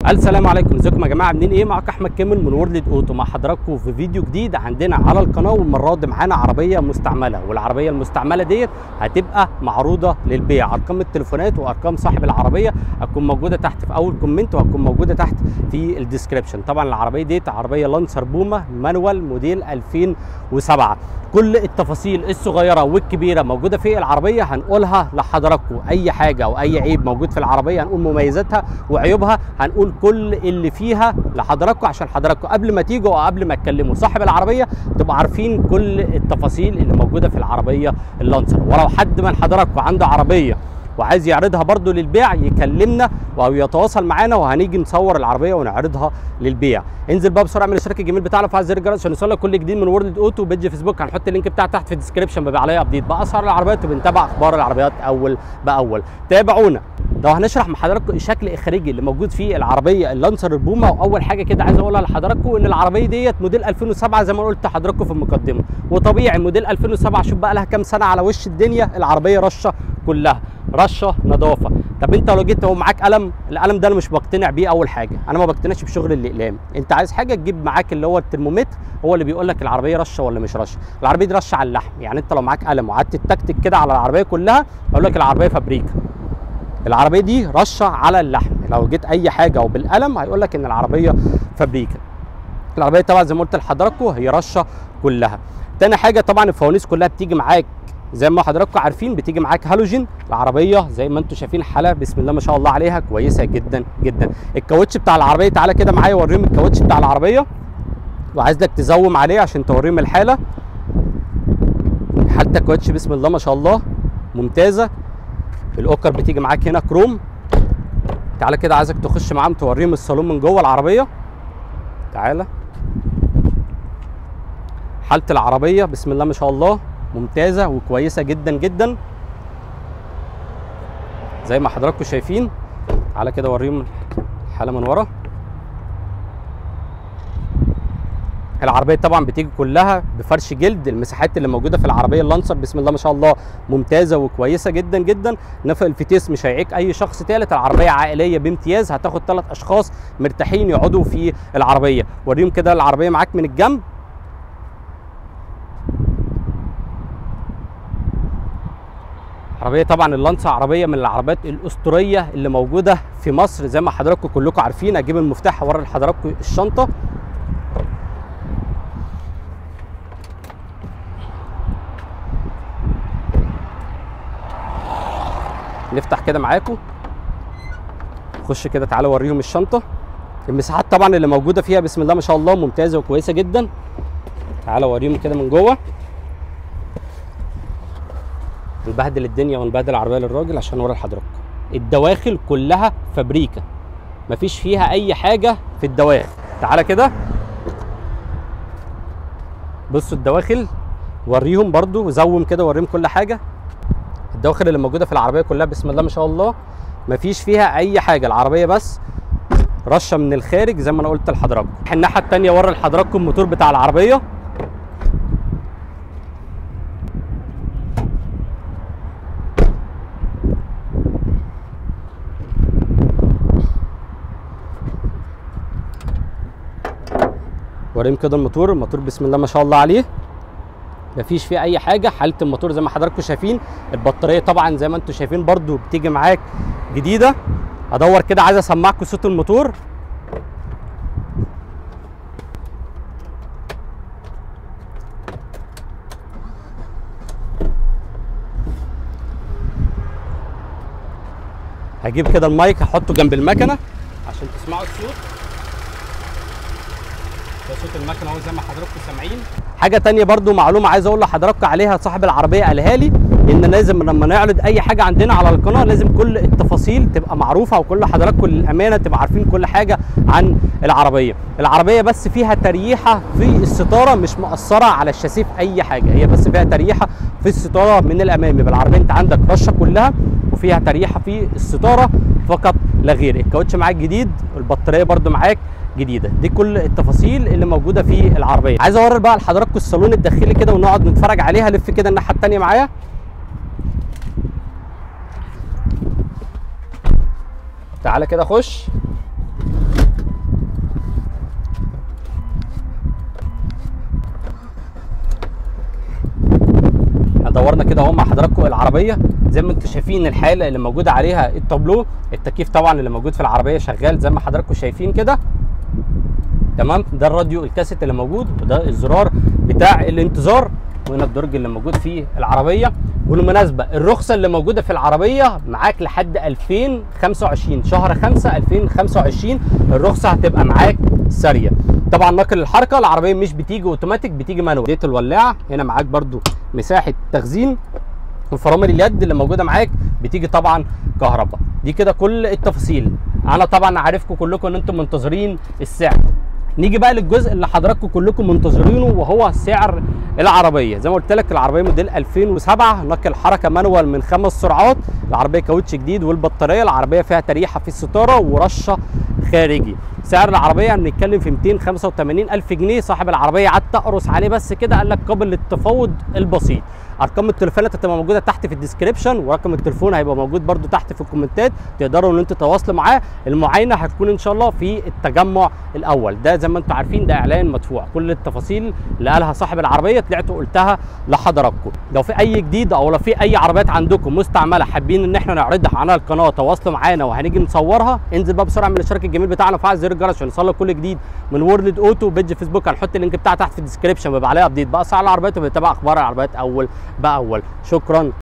السلام عليكم ازيكم يا جماعه عاملين ايه معاك احمد كامل من وورلد اوتو مع حضراتكم في فيديو جديد عندنا على القناه والمره دي معانا عربيه مستعمله والعربيه المستعمله ديت هتبقى معروضه للبيع ارقام التليفونات وارقام صاحب العربيه هتكون موجوده تحت في اول كومنت وهتكون موجوده تحت في الديسكربشن طبعا العربيه ديت عربيه لانسر بوما مانوال موديل 2007 كل التفاصيل الصغيره والكبيره موجوده في العربيه هنقولها لحضراتكم اي حاجه او اي عيب موجود في العربيه هنقول مميزاتها وعيوبها هنقول كل اللي فيها لحضراتكم عشان حضراتكم قبل ما تيجوا او قبل ما تكلموا صاحب العربيه تبقوا عارفين كل التفاصيل اللي موجوده في العربيه اللانسر ولو حد من حضراتكم عنده عربيه وعايز يعرضها برضو للبيع يكلمنا او يتواصل معانا وهنيجي نصور العربيه ونعرضها للبيع انزل بقى بسرعه من الاشتراك الجميل بتاعنا وفعل زر الجرس عشان يوصلك كل جديد من وورلد اوتو بيج فيسبوك هنحط اللينك بتاعه تحت في الديسكربشن بيبقى عليه ابديت بقى اسعار العربيات وبنتابع اخبار العربيات اول باول تابعونا لو هنشرح مع حضراتكم الشكل الخارجي اللي موجود في العربيه اللانسر البوما واول حاجه كده عايز اقولها لحضراتكم ان العربيه ديت موديل 2007 زي ما قلت لحضراتكم في المقدمه وطبيعي موديل 2007 شوف بقى لها كام سنه على وش الدنيا العربيه رشه كلها رشه نظافه طب انت لو جيت ومعاك قلم القلم ده انا مش بقتنع بيه اول حاجه انا ما بقتنعش بشغل الاقلام انت عايز حاجه تجيب معاك اللي هو الترمومتر هو اللي بيقول لك العربيه رشه ولا مش رشه العربيه دي رشه على اللحم يعني انت لو معاك قلم وقعدت تكتك كده على العربيه كلها اقول لك العربيه فابريكا العربيه دي رشه على اللحم لو جيت اي حاجه وبالقلم هيقول لك ان العربيه فابريكا العربيه طبعا زي ما قلت لحضراتكم هي رشه كلها تاني حاجه طبعا الفوانيس كلها بتيجي معاك زي ما حضراتكم عارفين بتيجي معاك هالوجين العربيه زي ما انتم شايفين حاله بسم الله ما شاء الله عليها كويسه جدا جدا الكاوتش بتاع العربيه تعالى كده معايا وريهم الكاوتش بتاع العربيه وعايزك تزوم عليه عشان توريهم الحاله حتى الكاوتش بسم الله ما شاء الله ممتازه الاوكر بتيجي معاك هنا كروم تعالى كده عايزك تخش معاهم توريهم الصالون من جوه العربيه تعالى حاله العربيه بسم الله ما شاء الله ممتازه وكويسه جدا جدا زي ما حضراتكم شايفين تعالى كده اوريهم الحاله من ورا العربيه طبعا بتيجي كلها بفرش جلد المساحات اللي موجوده في العربيه اللانسر بسم الله ما شاء الله ممتازه وكويسه جدا جدا نفق الفتيس مش هيعيق اي شخص ثالث العربيه عائليه بامتياز هتاخد ثلاث اشخاص مرتاحين يقعدوا في العربيه وريهم كده العربيه معاك من الجنب عربيه طبعا اللانسا عربيه من العربيات الاسطوريه اللي موجوده في مصر زي ما حضراتكم كلكم عارفين اجيب المفتاح اوري لحضراتكم الشنطه نفتح كده معاكم خش كده تعالوا اوريهم الشنطه المساحات طبعا اللي موجوده فيها بسم الله ما شاء الله ممتازه وكويسه جدا تعالوا اوريهم كده من جوه نبهدل الدنيا ونبهدل العربيه للراجل عشان اوري لحضراتكم الدواخل كلها فابريكا مفيش فيها اي حاجه في الدواخل تعالى كده بصوا الدواخل وريهم برضو زوم كده وريهم كل حاجه الدواخل اللي موجوده في العربيه كلها بسم الله ما شاء الله مفيش فيها اي حاجه العربيه بس رشه من الخارج زي ما انا قلت لحضراتكم الناحيه الثانيه وري لحضراتكم الموتور بتاع العربيه وريهم كده الموتور الموتور بسم الله ما شاء الله عليه مفيش فيه اي حاجه حاله الموتور زي ما حضراتكم شايفين البطاريه طبعا زي ما انتم شايفين برده بتيجي معاك جديده ادور كده عايز اسمعكم صوت الموتور هجيب كده المايك هحطه جنب المكنه عشان تسمعوا الصوت ده صوت المكنه اهو زي ما حضراتكم سامعين حاجه تانية برضو معلومه عايز اقول لحضراتكم عليها صاحب العربيه قالها لي ان لازم لما نعرض اي حاجه عندنا على القناه لازم كل التفاصيل تبقى معروفه وكل حضراتكم للامانه تبقى عارفين كل حاجه عن العربيه العربيه بس فيها تريحه في الستاره مش مأثره على الشاسيه في اي حاجه هي بس فيها تريحه في الستاره من الامام يبقى العربيه انت عندك رشه كلها وفيها تريحه في الستاره فقط لا غير الكاوتش معاك جديد البطاريه برده معاك جديده دي كل التفاصيل اللي موجوده في العربيه عايز اوري بقى لحضراتكم الصالون الداخلي كده ونقعد نتفرج عليها لف كده الناحيه الثانيه معايا تعالى كده خش صورنا كده اهو مع حضراتكم العربيه زي ما انتم شايفين الحاله اللي موجوده عليها التابلو التكييف طبعا اللي موجود في العربيه شغال زي ما حضراتكم شايفين كده تمام ده الراديو الكاسيت اللي موجود وده الزرار بتاع الانتظار وهنا الدرج اللي موجود في العربيه بالمناسبه الرخصه اللي موجوده في العربيه معاك لحد 2025 شهر 5 2025 الرخصه هتبقى معاك ساريه طبعا نقل الحركه العربيه مش بتيجي اوتوماتيك بتيجي مانوال ديت الولاعه هنا معاك برده مساحه تخزين وفرامل اليد اللي موجوده معاك بتيجي طبعا كهرباء دي كده كل التفاصيل انا طبعا عارفكم كلكم ان انتم منتظرين السعر نيجي بقى للجزء اللي حضراتكم كلكم منتظرينه وهو سعر العربيه زي ما قلت لك العربيه موديل 2007 نقل حركه مانوال من خمس سرعات العربيه كاوتش جديد والبطاريه العربيه فيها تريحه في الستاره ورشه خارجي سعر العربيه بنتكلم في 285 الف جنيه صاحب العربيه قعدت اقرص عليه بس كده قال لك قابل للتفاوض البسيط ارقام التليفونات هتبقى موجوده تحت في الديسكربشن ورقم التليفون هيبقى موجود برده تحت في الكومنتات تقدروا ان انتوا تتواصلوا معاه المعاينه هتكون ان شاء الله في التجمع الاول ده زي ما انتم عارفين ده اعلان مدفوع كل التفاصيل اللي قالها صاحب العربيه طلعت وقلتها لحضراتكم لو في اي جديد او لو في اي عربيات عندكم مستعمله حابين ان احنا نعرضها على القناه تواصلوا معانا وهنيجي نصورها انزل بقى بسرعه من الاشتراك الجميل بتاعنا وفعل زر الجرس عشان يوصلك كل جديد من وورلد اوتو بيج فيسبوك هنحط اللينك بتاعه تحت في الديسكربشن بيبقى عليها ابديت بقى اسعار العربيات وبيتابع اخبار العربيات اول باول شكرا